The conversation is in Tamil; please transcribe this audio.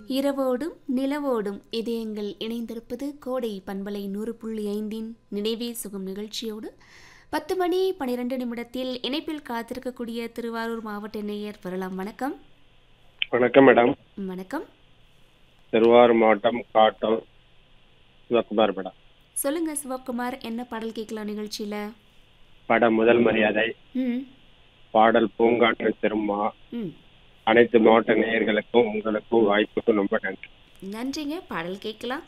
இரவோடும் நிலவோடும் இதயங்கள் இணைந்திருப்பது கோடை பண்பலை நூறு புள்ளி ஐந்தின் நினைவே சுகம் நிகழ்ச்சியோடு பத்து மணி பனிரெண்டு நிமிடத்தில் இணைப்பில் காத்திருக்கக்கூடிய திருவாரூர் மாவட்ட நேயர் வரலாம் வணக்கம் வணக்கம் மேடம் வணக்கம் திருவாரூர் மாவட்டம் காட்டம் சிவகுமார் மேடம் சொல்லுங்க சிவகுமார் என்ன பாடல் கேட்கலாம் நிகழ்ச்சியில படம் முதல் மரியாதை ம் பாடல் பூங்காற்று திருமா ம் அனைத்து மாவட்ட நேயர்களுக்கும் உங்களுக்கும் வாய்ப்புக்கும் ரொம்ப நன்றி நன்றிங்க பாடல் கேட்கலாம்